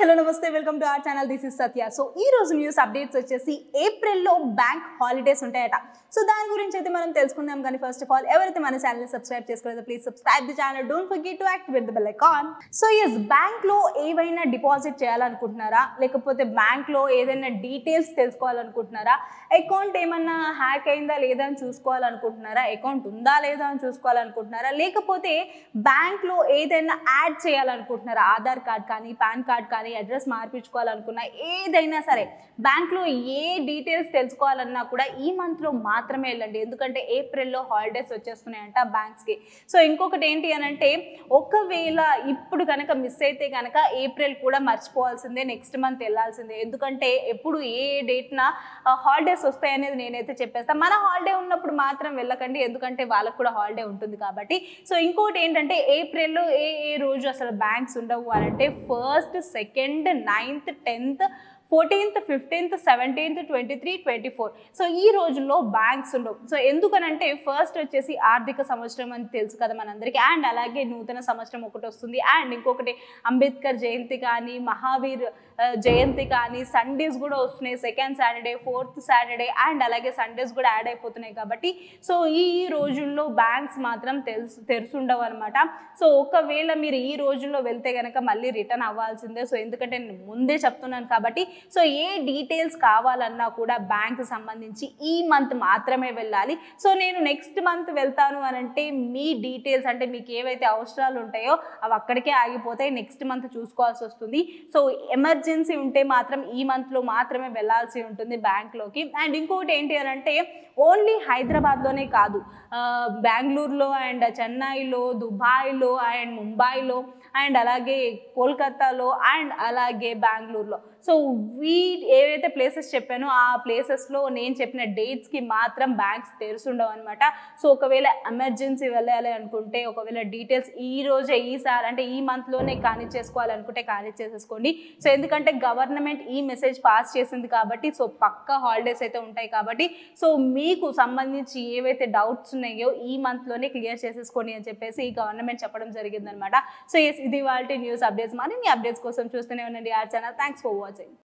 hello నమస్తే welcome to our channel this is Satya so ఈ రోజు న్యూస్ అప్డేట్స్ వచ్చేసి ఏప్రిల్లో బ్యాంక్ హాలిడేస్ ఉంటాయట సో దాని గురించి అయితే మనం తెలుసుకుందాం కానీ ఫస్ట్ ఆఫ్ ఆల్ ఎవరైతే మన ఛానల్ సబ్స్క్రైబ్ చేసుకోలేదో please subscribe the channel don't forget to activate the bell icon so yes bank లో ఏవైనా డిపాజిట్ చేయాలనుకుంటున్నారా లేకపోతే బ్యాంక్ లో ఏదైనా డీటెయిల్స్ తెలుసుకోవాలనుకుంటున్నారా అకౌంట్ ఏమన్నా హ్యాక్ అయిందా లేదా అని చూసుకోవాలనుకుంటున్నారా అకౌంట్ ఉందా లేదా అని చూసుకోవాలనుకుంటున్నారా లేకపోతే బ్యాంక్ లో ఏదైనా యాడ్ చేయాలనుకుంటున్నారా ఆధార్ కార్డ్ కానీ పాన్ కార్డ్ కానీ అడ్రస్ మార్పించుకోవాలనుకున్నా ఏదైనా సరే బ్యాంక్లో ఏ డీటెయిల్స్ తెలుసుకోవాలన్నా కూడా ఈ మంత్లో మాత్రమే వెళ్ళండి ఎందుకంటే ఏప్రిల్లో హాలిడేస్ వచ్చేస్తున్నాయంట బ్యాంక్స్కి సో ఇంకొకటి ఏంటి అని అంటే ఒకవేళ ఇప్పుడు కనుక మిస్ అయితే కనుక ఏప్రిల్ కూడా మర్చిపోవాల్సిందే నెక్స్ట్ మంత్ వెళ్ళాల్సిందే ఎందుకంటే ఎప్పుడు ఏ డేట్న హాలిడేస్ వస్తాయనేది నేనైతే చెప్పేస్తాను మన హాలిడే ఉన్నప్పుడు మాత్రం వెళ్ళకండి ఎందుకంటే వాళ్ళకు కూడా హాలిడే ఉంటుంది కాబట్టి సో ఇంకోటి ఏంటంటే ఏప్రిల్లో ఏ ఏ రోజు అసలు బ్యాంక్స్ ఉండవు అని అంటే first second ninth tenth fourteenth fifteenth seventeenth twenty three twenty four so ఈ రోజుల్లో బ్యాంక్స్ ఉండవు సో ఎందుకనంటే ఫస్ట్ వచ్చేసి ఆర్థిక సంవత్సరం అని తెలుసు కదా మనందరికీ అండ్ అలాగే నూతన సంవత్సరం ఒకటి వస్తుంది అండ్ ఇంకొకటి అంబేద్కర్ జయంతి కానీ మహావీర్ ఆ, జయంతి కానీ సండేస్ కూడా వస్తున్నాయి second Saturday fourth Saturday and అలాగే సండేస్ కూడా యాడ్ అయిపోతున్నాయి కాబట్టి సో ఈ ఈ రోజుల్లో బ్యాంక్స్ మాత్రం తెలుసు తెరుచుండవు అనమాట సో ఒకవేళ మీరు ఈ రోజుల్లో వెళ్తే కనుక మళ్ళీ రిటర్న్ అవ్వాల్సిందే సో ఎందుకంటే నేను ముందే చెప్తున్నాను కాబట్టి సో ఏ డీటెయిల్స్ కావాలన్నా కూడా బ్యాంక్ సంబంధించి ఈ మంత్ మాత్రమే వెళ్ళాలి సో నేను నెక్స్ట్ మంత్ వెళ్తాను అని అంటే మీ డీటెయిల్స్ అంటే మీకు ఏవైతే అవసరాలు ఉంటాయో అవి అక్కడికే ఆగిపోతాయి నెక్స్ట్ మంత్ చూసుకోవాల్సి వస్తుంది సో ఎమర్జెన్సీ ఉంటే మాత్రం ఈ మంత్లో మాత్రమే వెళ్ళాల్సి ఉంటుంది బ్యాంక్లోకి అండ్ ఇంకోటి ఏంటి అని అంటే ఓన్లీ హైదరాబాద్లోనే కాదు ఆ, బెంగళూరులో అండ్ చెన్నైలో దుబాయ్లో అండ్ ముంబైలో అండ్ అలాగే కోల్కతాలో అండ్ అలాగే బెంగళూరులో సో వీ ఏవైతే ప్లేసెస్ చెప్పానో ఆ ప్లేసెస్లో నేను చెప్పిన డేట్స్కి మాత్రం బ్యాంక్స్ తెరుచుండవు అనమాట సో ఒకవేళ ఎమర్జెన్సీ వెళ్ళాలి అనుకుంటే ఒకవేళ డీటెయిల్స్ ఈ రోజే ఈసారి అంటే ఈ మంత్లోనే కానిచ్చేసుకోవాలనుకుంటే కానిచ్చేసేసుకోండి సో ఎందుకంటే గవర్నమెంట్ ఈ మెసేజ్ పాస్ చేసింది కాబట్టి సో పక్క హాలిడేస్ అయితే ఉంటాయి కాబట్టి సో మీకు సంబంధించి ఏవైతే డౌట్స్ ఉన్నాయో ఈ మంత్లోనే క్లియర్ చేసేసుకోండి అని చెప్పేసి ఈ గవర్నమెంట్ చెప్పడం జరిగిందనమాట సో ఎస్ ఇది వాళ్ళ న్యూస్ అప్డేట్స్ మరిన్ని అప్డేట్స్ కోసం చూస్తూనే ఉండండి ఆ ఛానల్ థ్యాంక్స్ ఫర్ వాచింగ్